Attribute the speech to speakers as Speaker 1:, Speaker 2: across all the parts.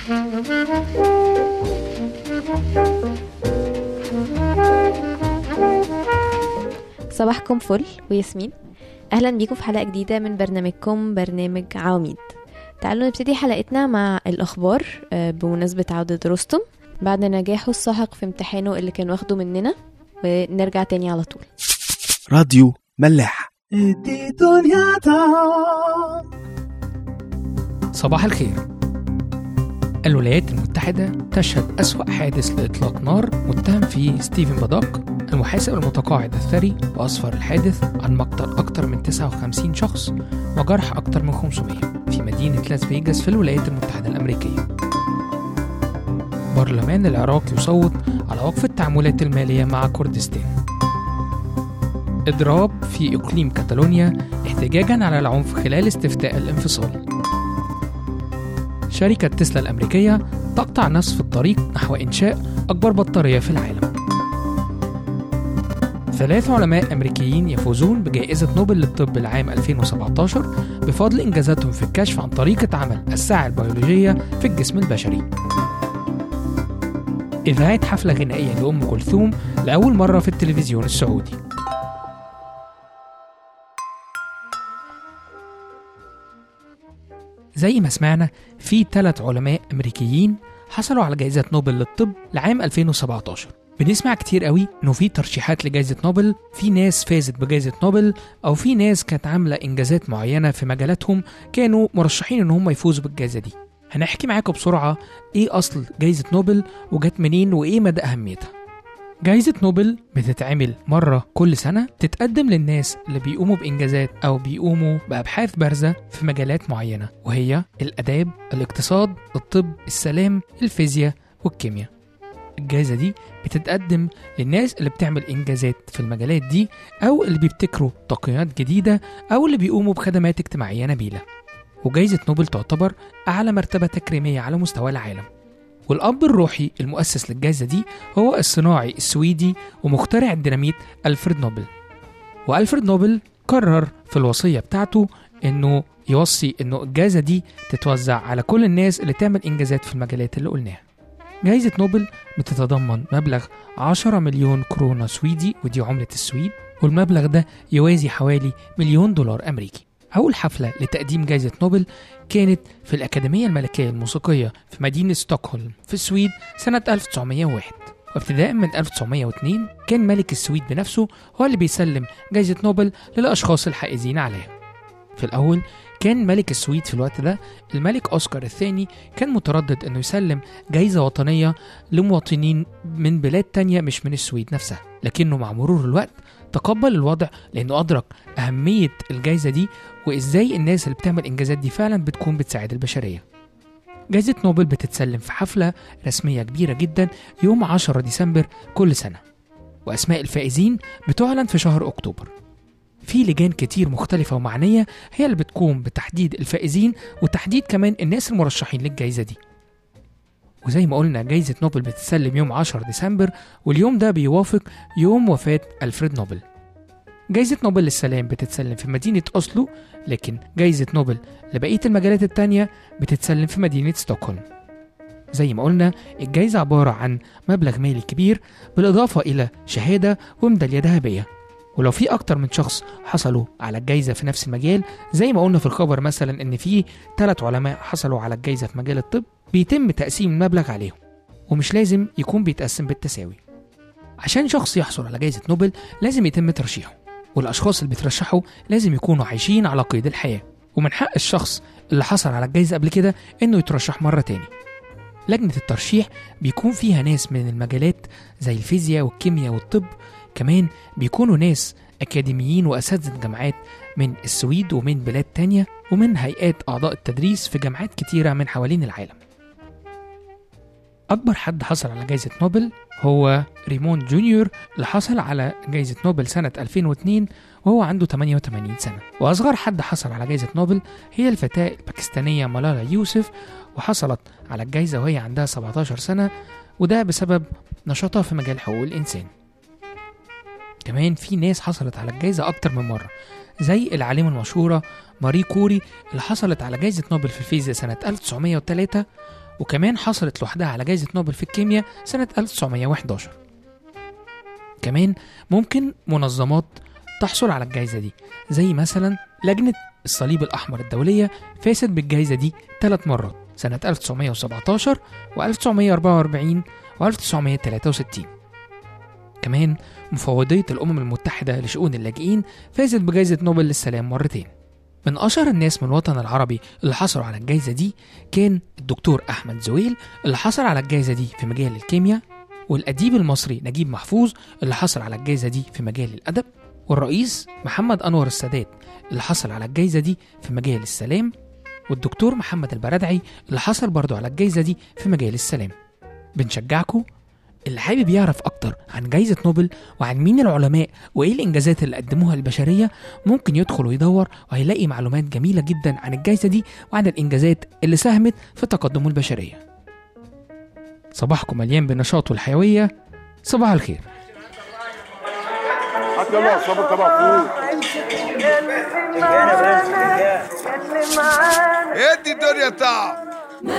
Speaker 1: صباحكم فل وياسمين اهلا بيكم في حلقه جديده من برنامجكم برنامج عواميد تعالوا نبتدي حلقتنا مع الاخبار آه، بمناسبه عوده رستم بعد نجاحه الساحق في امتحانه اللي كان واخده مننا ونرجع تاني على طول
Speaker 2: راديو ملاح
Speaker 3: صباح الخير الولايات المتحدة تشهد أسوأ حادث لإطلاق نار متهم فيه ستيفن بادوك المحاسب المتقاعد الثري وأسفر الحادث عن مقتل أكثر من 59 شخص وجرح أكثر من 500 في مدينة لاس فيجاس في الولايات المتحدة الأمريكية برلمان العراق يصوت على وقف التعاملات المالية مع كردستان إضراب في إقليم كاتالونيا احتجاجا على العنف خلال استفتاء الانفصال شركة تسلا الأمريكية تقطع نصف الطريق نحو إنشاء أكبر بطارية في العالم ثلاث علماء أمريكيين يفوزون بجائزة نوبل للطب العام 2017 بفضل إنجازاتهم في الكشف عن طريقة عمل الساعة البيولوجية في الجسم البشري إذاعة حفلة غنائية لأم كلثوم لأول مرة في التلفزيون السعودي زي ما سمعنا في ثلاث علماء أمريكيين حصلوا على جائزة نوبل للطب لعام 2017 بنسمع كتير قوي انه في ترشيحات لجائزة نوبل في ناس فازت بجائزة نوبل او في ناس كانت عاملة انجازات معينة في مجالاتهم كانوا مرشحين ان هم يفوزوا بالجائزة دي هنحكي معاكم بسرعة ايه اصل جائزة نوبل وجت منين وايه مدى اهميتها جائزة نوبل بتتعمل مرة كل سنة تتقدم للناس اللي بيقوموا بإنجازات أو بيقوموا بأبحاث بارزة في مجالات معينة وهي الآداب، الاقتصاد، الطب، السلام، الفيزياء والكيمياء الجائزة دي بتتقدم للناس اللي بتعمل إنجازات في المجالات دي أو اللي بيبتكروا تقنيات جديدة أو اللي بيقوموا بخدمات اجتماعية نبيلة وجائزة نوبل تعتبر أعلى مرتبة تكريمية على مستوى العالم والأب الروحي المؤسس للجائزة دي هو الصناعي السويدي ومخترع الديناميت ألفريد نوبل وألفريد نوبل قرر في الوصية بتاعته إنه يوصي إنه الجائزة دي تتوزع على كل الناس اللي تعمل إنجازات في المجالات اللي قلناها جائزة نوبل بتتضمن مبلغ 10 مليون كورونا سويدي ودي عملة السويد والمبلغ ده يوازي حوالي مليون دولار أمريكي أول حفلة لتقديم جائزة نوبل كانت في الأكاديمية الملكية الموسيقية في مدينة ستوكهولم في السويد سنة 1901 وابتداء من 1902 كان ملك السويد بنفسه هو اللي بيسلم جائزة نوبل للأشخاص الحائزين عليها في الأول كان ملك السويد في الوقت ده الملك أوسكار الثاني كان متردد أنه يسلم جايزة وطنية لمواطنين من بلاد تانية مش من السويد نفسها لكنه مع مرور الوقت تقبل الوضع لأنه أدرك أهمية الجايزة دي وإزاي الناس اللي بتعمل إنجازات دي فعلا بتكون بتساعد البشرية جائزة نوبل بتتسلم في حفلة رسمية كبيرة جدا يوم 10 ديسمبر كل سنة وأسماء الفائزين بتعلن في شهر أكتوبر في لجان كتير مختلفة ومعنية هي اللي بتقوم بتحديد الفائزين وتحديد كمان الناس المرشحين للجائزة دي وزي ما قلنا جائزة نوبل بتتسلم يوم 10 ديسمبر واليوم ده بيوافق يوم وفاة ألفريد نوبل جائزة نوبل للسلام بتتسلم في مدينة أوسلو لكن جائزة نوبل لبقية المجالات التانية بتتسلم في مدينة ستوكهولم زي ما قلنا الجائزة عبارة عن مبلغ مالي كبير بالإضافة إلى شهادة وميدالية ذهبية ولو في أكتر من شخص حصلوا على الجائزة في نفس المجال زي ما قلنا في الخبر مثلا إن في ثلاث علماء حصلوا على الجائزة في مجال الطب بيتم تقسيم المبلغ عليهم ومش لازم يكون بيتقسم بالتساوي عشان شخص يحصل على جائزة نوبل لازم يتم ترشيحه والأشخاص اللي بيترشحوا لازم يكونوا عايشين على قيد الحياة ومن حق الشخص اللي حصل على الجائزة قبل كده إنه يترشح مرة تاني لجنة الترشيح بيكون فيها ناس من المجالات زي الفيزياء والكيمياء والطب كمان بيكونوا ناس أكاديميين وأساتذة جامعات من السويد ومن بلاد تانية ومن هيئات أعضاء التدريس في جامعات كتيرة من حوالين العالم أكبر حد حصل على جائزة نوبل هو ريمون جونيور اللي حصل على جائزة نوبل سنة 2002 وهو عنده 88 سنة وأصغر حد حصل على جائزة نوبل هي الفتاة الباكستانية ملالا يوسف وحصلت على الجائزة وهي عندها 17 سنة وده بسبب نشاطها في مجال حقوق الإنسان كمان في ناس حصلت على الجائزة أكتر من مرة زي العالمة المشهورة ماري كوري اللي حصلت على جائزة نوبل في الفيزياء سنة 1903 وكمان حصلت لوحدها على جائزة نوبل في الكيمياء سنة 1911 كمان ممكن منظمات تحصل على الجائزة دي زي مثلا لجنة الصليب الأحمر الدولية فازت بالجائزة دي ثلاث مرات سنة 1917 و1944 و1963 كمان مفوضية الأمم المتحدة لشؤون اللاجئين فازت بجائزة نوبل للسلام مرتين من أشهر الناس من الوطن العربي اللي حصلوا على الجائزة دي كان الدكتور أحمد زويل اللي حصل على الجائزة دي في مجال الكيمياء والأديب المصري نجيب محفوظ اللي حصل على الجائزة دي في مجال الأدب والرئيس محمد أنور السادات اللي حصل على الجائزة دي في مجال السلام والدكتور محمد البرادعي اللي حصل برضه على الجائزة دي في مجال السلام بنشجعكم اللي حابب يعرف أكتر عن جائزة نوبل وعن مين العلماء وإيه الإنجازات اللي قدموها للبشرية ممكن يدخل ويدور وهيلاقي معلومات جميلة جدا عن الجائزة دي وعن الإنجازات اللي ساهمت في تقدم البشرية صباحكم مليان بالنشاط والحيوية صباح الخير
Speaker 4: حتى يلا صبر تبع فوق ادي الدنيا تعب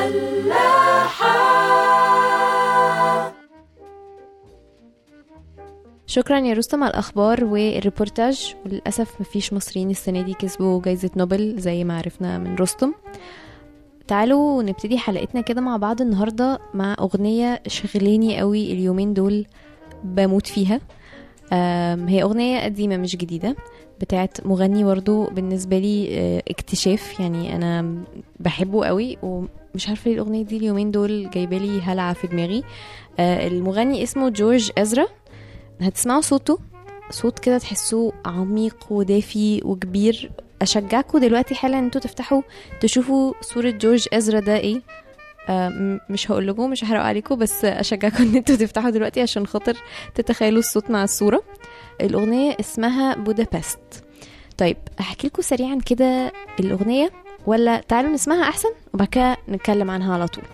Speaker 1: شكرا يا رستم على الأخبار والريبورتاج وللأسف مفيش مصريين السنة دي كسبوا جايزة نوبل زي ما عرفنا من رستم تعالوا نبتدي حلقتنا كده مع بعض النهاردة مع أغنية شغلاني قوي اليومين دول بموت فيها آم، هي أغنية قديمة مش جديدة بتاعت مغني برضو بالنسبة لي آه، اكتشاف يعني أنا بحبه قوي ومش عارفة ليه الأغنية دي اليومين دول جايبالي هلعة في دماغي آه، المغني اسمه جورج أزرا هتسمعوا صوته صوت كده تحسوه عميق ودافي وكبير اشجعكم دلوقتي حالا ان انتوا تفتحوا تشوفوا صورة جورج ازرا ده ايه آه م- مش هقول لكم مش هحرق عليكم بس اشجعكم ان انتوا تفتحوا دلوقتي عشان خاطر تتخيلوا الصوت مع الصورة الاغنية اسمها بودابست طيب احكي لكم سريعا كده الاغنية ولا تعالوا نسمعها احسن وبعد كده نتكلم عنها على طول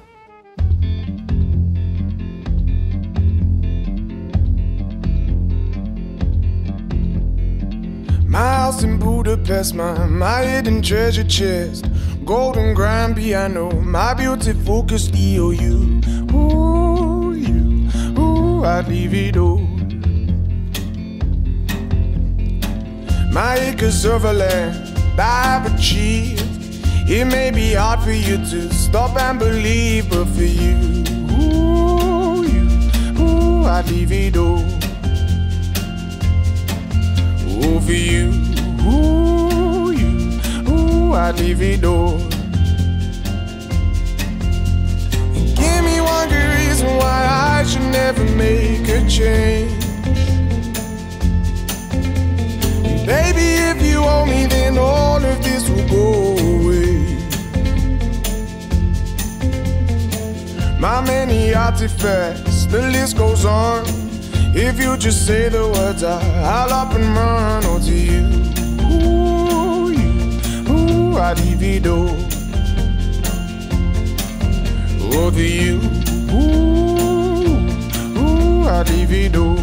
Speaker 5: My house in Budapest, my, my hidden treasure chest. Golden grand piano, my beauty focused EOU. Ooh, you, ooh, I'd leave it all. My acres of land I've achieved. It may be hard for you to stop and believe, but for you, ooh, you, ooh, I'd leave it all. Ooh, for you, ooh, you, ooh, I'd leave it all. Give me one good reason why I should never make a change. Baby, if you owe me, then all of this will go away. My many artifacts, the list goes on. If you just say the words, I, I'll up and run. Oh, to you, ooh, you, ooh, I'd divido. Oh, to you, ooh, ooh, I'd divido.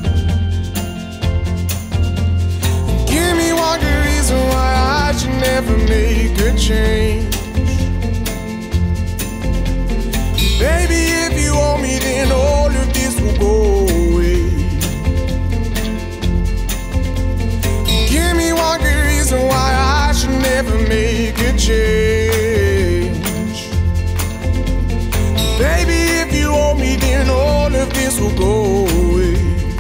Speaker 5: Give me one good reason why I should never make a change. Baby, if you owe me, then all of this will go away. Give me one good reason why I should never make a change. Baby, if you owe me, then all of this will go away.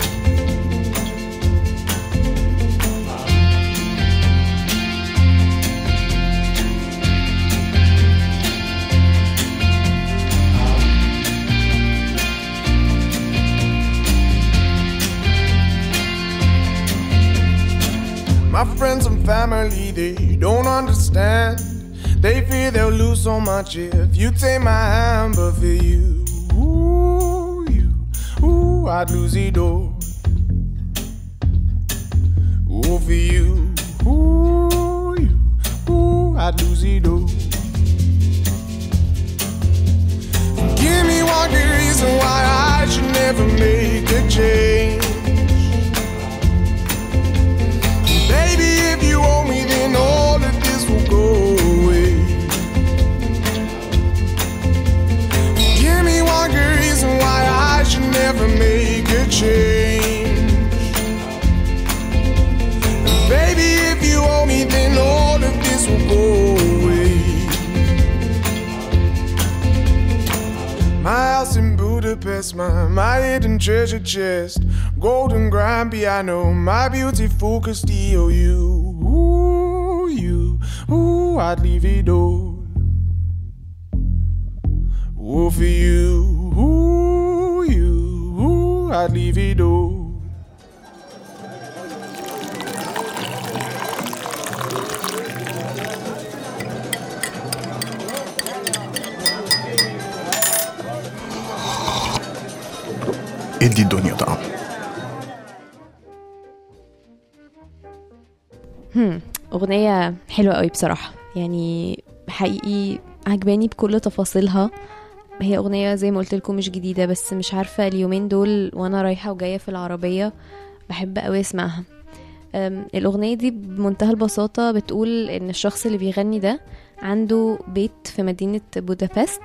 Speaker 5: My friends and family, they don't understand. They fear they'll lose so much if you take my hand, but for you, ooh, you, ooh, I'd lose it all. Ooh, for you, ooh, you, ooh, I'd lose it all. Give me one good reason why I should never make a change. Baby, if you owe me, then all of this will go away. house in Budapest, my, my hidden treasure chest. Golden grand piano, my beautiful Castillo. You, ooh, you, ooh, I'd leave it all. Ooh, for you, ooh, you, ooh, I'd leave it all.
Speaker 2: ادي الدنيا طعم
Speaker 1: هم أغنية حلوة قوي بصراحة يعني حقيقي عجباني بكل تفاصيلها هي أغنية زي ما قلت لكم مش جديدة بس مش عارفة اليومين دول وأنا رايحة وجاية في العربية بحب قوي أسمعها أم، الأغنية دي بمنتهى البساطة بتقول إن الشخص اللي بيغني ده عنده بيت في مدينة بودابست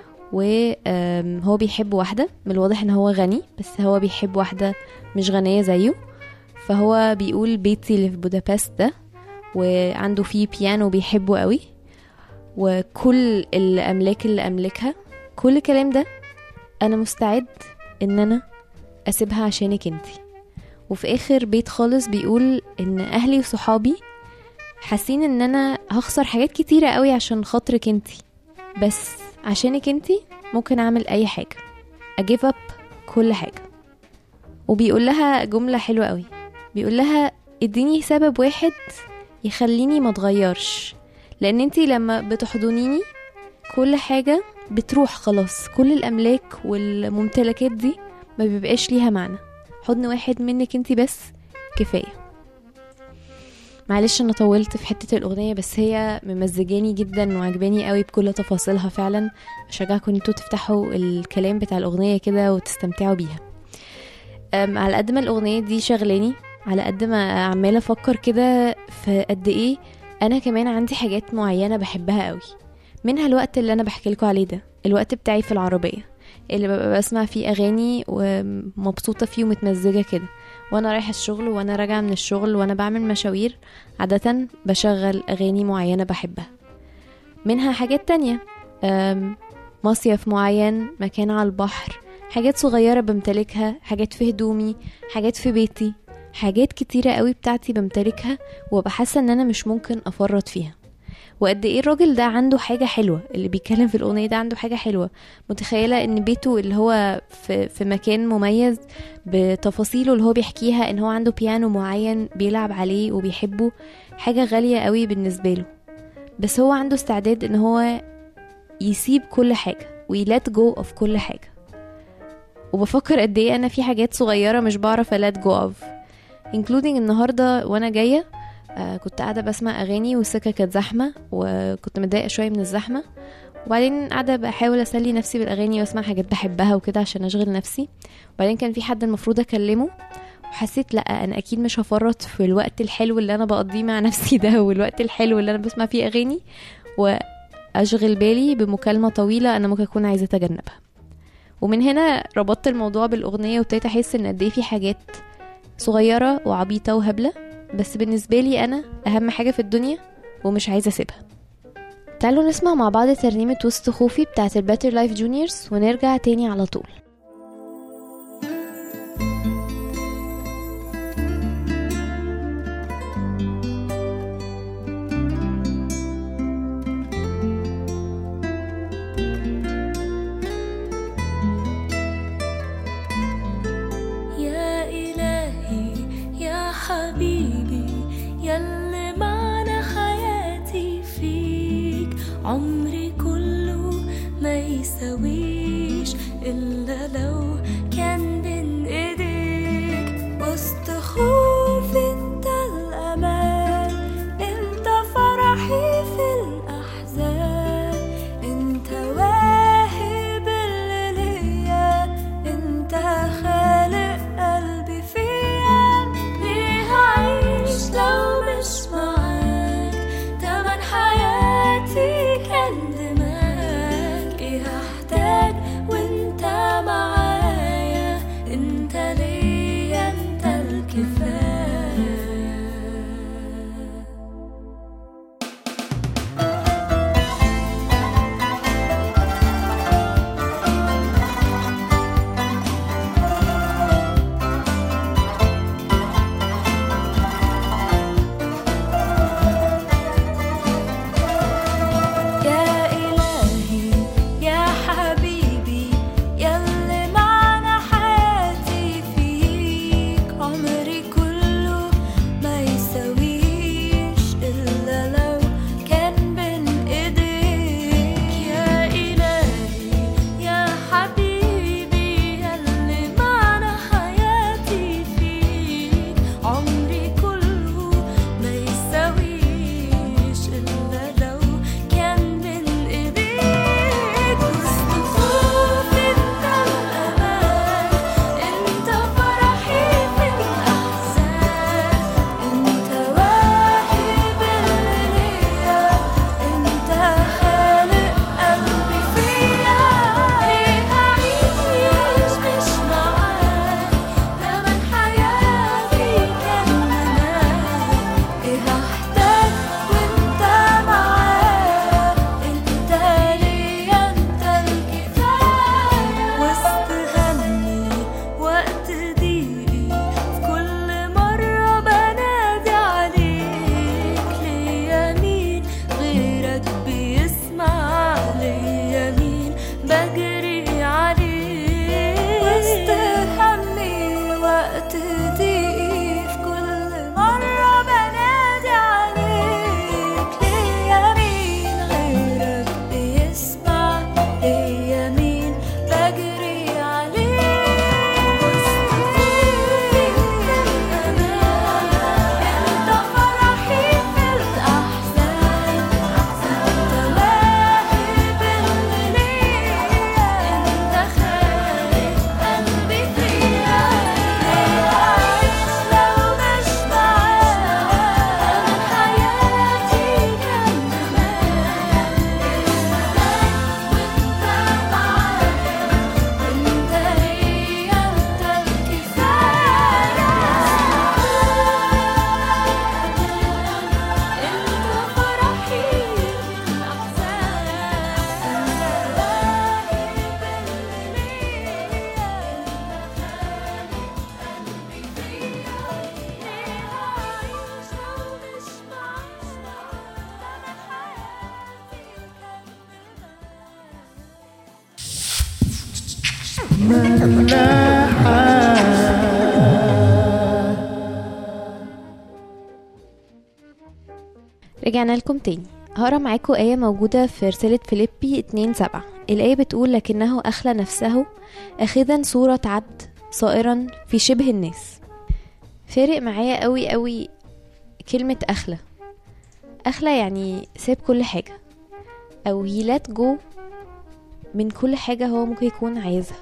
Speaker 1: وهو بيحب واحدة من الواضح إن هو غني بس هو بيحب واحدة مش غنية زيه فهو بيقول بيتي اللي في بودابست ده وعنده فيه بيانو بيحبه قوي وكل الأملاك اللي أملكها كل الكلام ده أنا مستعد إن أنا أسيبها عشانك انتي وفي آخر بيت خالص بيقول إن أهلي وصحابي حاسين إن أنا هخسر حاجات كتيرة قوي عشان خاطرك انتي بس عشانك انتي ممكن أعمل أي حاجة أجيف أب كل حاجة وبيقول لها جملة حلوة قوي بيقول لها اديني سبب واحد يخليني ما اتغيرش لان انتي لما بتحضنيني كل حاجة بتروح خلاص كل الاملاك والممتلكات دي ما بيبقاش ليها معنى حضن واحد منك انتي بس كفاية معلش انا طولت في حتة الاغنية بس هي ممزجاني جدا وعجباني قوي بكل تفاصيلها فعلا اشجعكم انتوا تفتحوا الكلام بتاع الاغنية كده وتستمتعوا بيها أم، على قد ما الاغنيه دي شغلاني على قد ما عماله افكر كده في قد ايه انا كمان عندي حاجات معينه بحبها قوي منها الوقت اللي انا بحكي لكم عليه ده الوقت بتاعي في العربيه اللي ببقى بسمع فيه اغاني ومبسوطه فيه ومتمزجه كده وانا رايحه الشغل وانا راجعه من الشغل وانا بعمل مشاوير عاده بشغل اغاني معينه بحبها منها حاجات تانية أم، مصيف معين مكان على البحر حاجات صغيرة بمتلكها حاجات في هدومي حاجات في بيتي حاجات كتيرة قوي بتاعتي بمتلكها وببقى حاسة ان انا مش ممكن افرط فيها وقد ايه الراجل ده عنده حاجة حلوة اللي بيتكلم في الأغنية ده عنده حاجة حلوة متخيلة ان بيته اللي هو في, في مكان مميز بتفاصيله اللي هو بيحكيها ان هو عنده بيانو معين بيلعب عليه وبيحبه حاجة غالية قوي بالنسبة له بس هو عنده استعداد ان هو يسيب كل حاجة ويلات جو اوف كل حاجة وبفكر قد ايه انا في حاجات صغيره مش بعرف الات جو اوف including النهارده وانا جايه آه كنت قاعده بسمع اغاني والسكه كانت زحمه وكنت متضايقه شويه من الزحمه وبعدين قاعده بحاول اسلي نفسي بالاغاني واسمع حاجات بحبها وكده عشان اشغل نفسي وبعدين كان في حد المفروض اكلمه وحسيت لا انا اكيد مش هفرط في الوقت الحلو اللي انا بقضيه مع نفسي ده والوقت الحلو اللي انا بسمع فيه اغاني واشغل بالي بمكالمه طويله انا ممكن اكون عايزه اتجنبها ومن هنا ربطت الموضوع بالأغنية وابتديت أحس إن قد إيه في حاجات صغيرة وعبيطة وهبلة بس بالنسبة لي أنا أهم حاجة في الدنيا ومش عايزة أسيبها تعالوا نسمع مع بعض ترنيمة وسط خوفي بتاعت الباتر لايف جونيورز ونرجع تاني على طول
Speaker 6: يا إلهي يا حبيبي يلي معنى حياتي فيك عمري كله ما يساويش إلا لو كان بين إيديك وسط خوفي انت الأمان انت فرحي في الأحزان انت واهب اللي ليا انت خالق قلبي فيا ليه هعيش لو مش معاك تمن حياتي كان دماغك ايه هحتاج وانت معايا انت ليا انت الكفاية
Speaker 1: رجعنا لكم تاني هقرا معاكم آية موجودة في رسالة فيليبي 2 7 الآية بتقول لكنه أخلى نفسه أخذا صورة عبد صائرا في شبه الناس فارق معايا قوي قوي كلمة أخلى أخلى يعني ساب كل حاجة أو he let go من كل حاجة هو ممكن يكون عايزها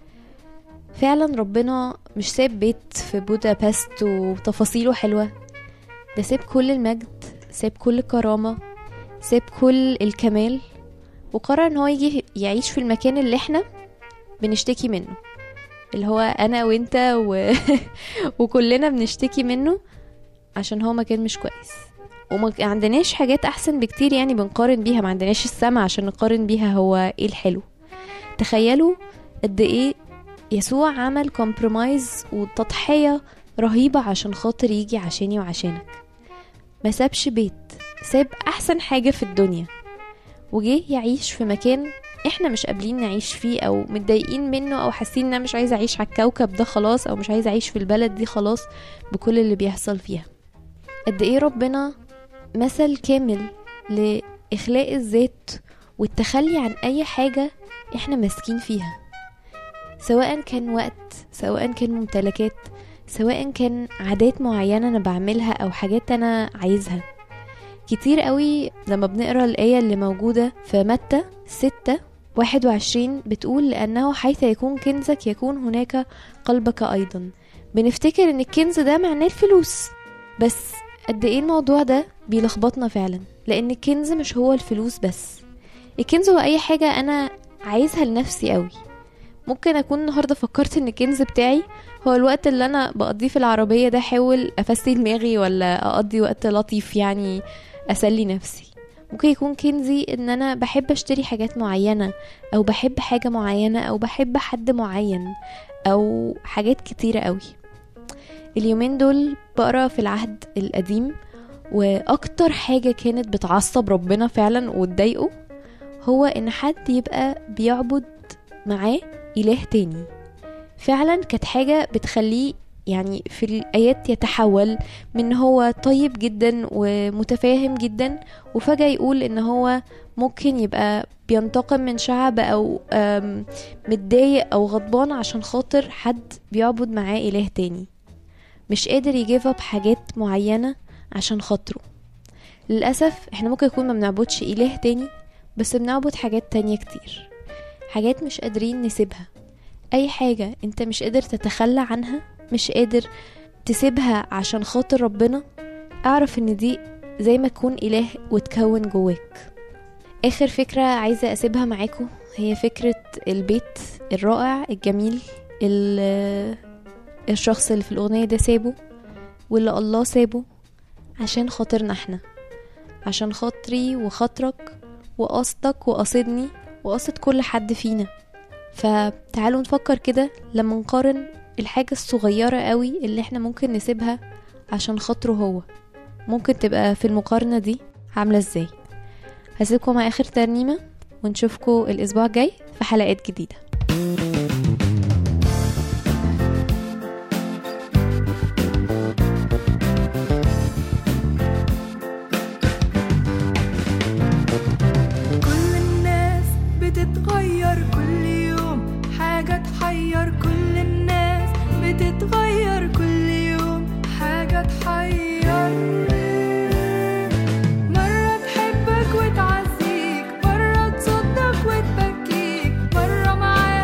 Speaker 1: فعلا ربنا مش ساب بيت في بودابست وتفاصيله حلوة ده ساب كل المجد ساب كل الكرامة ساب كل الكمال وقرر ان هو يجي يعيش في المكان اللي احنا بنشتكي منه اللي هو انا وانت و... وكلنا بنشتكي منه عشان هو مكان مش كويس وما عندناش حاجات احسن بكتير يعني بنقارن بيها ما عندناش السما عشان نقارن بيها هو ايه الحلو تخيلوا قد ايه يسوع عمل كومبرومايز وتضحية رهيبة عشان خاطر يجي عشاني وعشانك ما سابش بيت ساب احسن حاجة في الدنيا وجه يعيش في مكان احنا مش قابلين نعيش فيه او متضايقين منه او حاسين ان انا مش عايزه اعيش على الكوكب ده خلاص او مش عايزه اعيش في البلد دي خلاص بكل اللي بيحصل فيها قد ايه ربنا مثل كامل لاخلاء الذات والتخلي عن اي حاجه احنا ماسكين فيها سواء كان وقت سواء كان ممتلكات سواء كان عادات معينه انا بعملها او حاجات انا عايزها كتير قوي لما بنقرا الآية اللي موجودة في متى ستة واحد وعشرين بتقول لأنه حيث يكون كنزك يكون هناك قلبك أيضا بنفتكر إن الكنز ده معناه الفلوس بس قد إيه الموضوع ده بيلخبطنا فعلا لأن الكنز مش هو الفلوس بس الكنز هو أي حاجة أنا عايزها لنفسي قوي ممكن أكون النهاردة فكرت إن الكنز بتاعي هو الوقت اللي أنا بقضيه في العربية ده أحاول أفسي دماغي ولا أقضي وقت لطيف يعني اسلي نفسي ممكن يكون كنزي ان انا بحب اشتري حاجات معينة او بحب حاجة معينة او بحب حد معين او حاجات كتيرة قوي اليومين دول بقرا في العهد القديم واكتر حاجة كانت بتعصب ربنا فعلا وتضايقه هو ان حد يبقى بيعبد معاه اله تاني فعلا كانت حاجة بتخليه يعني في الآيات يتحول من هو طيب جدا ومتفاهم جدا وفجأة يقول إن هو ممكن يبقى بينتقم من شعب أو متضايق أو غضبان عشان خاطر حد بيعبد معاه إله تاني مش قادر يجيب اب حاجات معينة عشان خاطره للأسف احنا ممكن يكون ما بنعبدش إله تاني بس بنعبد حاجات تانية كتير حاجات مش قادرين نسيبها أي حاجة انت مش قادر تتخلى عنها مش قادر تسيبها عشان خاطر ربنا اعرف ان دي زي ما تكون اله وتكون جواك اخر فكرة عايزة اسيبها معاكم هي فكرة البيت الرائع الجميل اللي الشخص اللي في الاغنية ده سابه واللي الله سابه عشان خاطرنا احنا عشان خاطري وخاطرك وقصدك وقصدني وقصد كل حد فينا فتعالوا نفكر كده لما نقارن الحاجة الصغيرة قوي اللي احنا ممكن نسيبها عشان خاطره هو ممكن تبقى في المقارنة دي عاملة ازاي هسيبكم مع اخر ترنيمة ونشوفكم الاسبوع الجاي في حلقات جديدة
Speaker 6: كل الناس بتتغير كل يوم حاجة تحير كل الناس بتتغير كل يوم حاجة تحير مرة تحبك وتعزيك مرة تصدق وتبكيك مرة معاك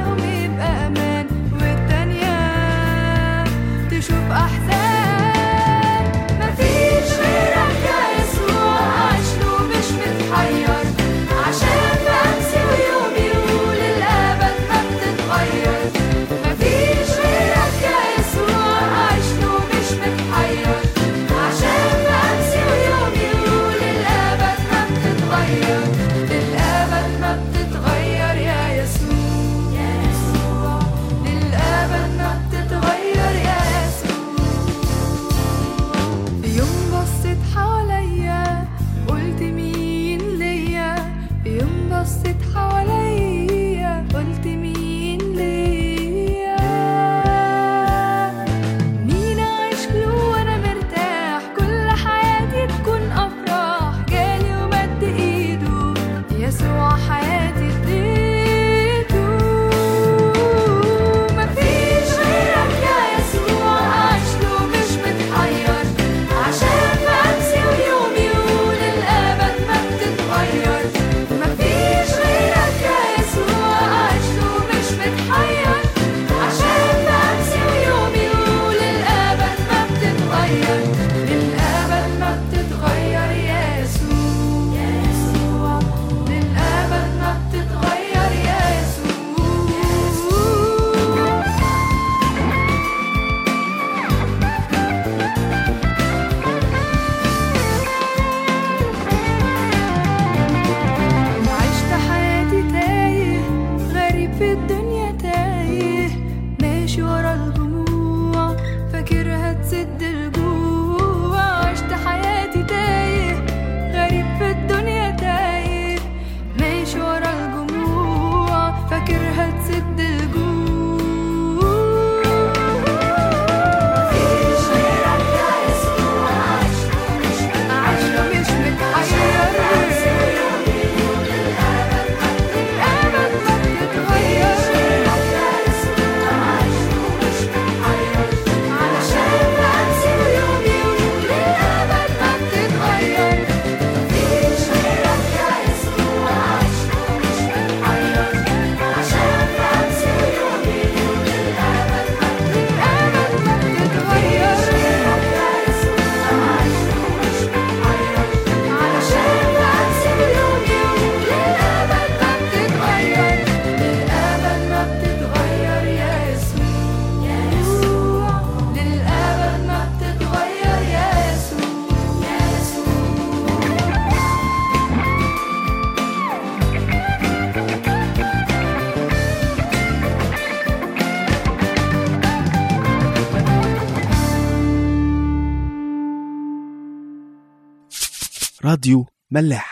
Speaker 7: راديو ملاح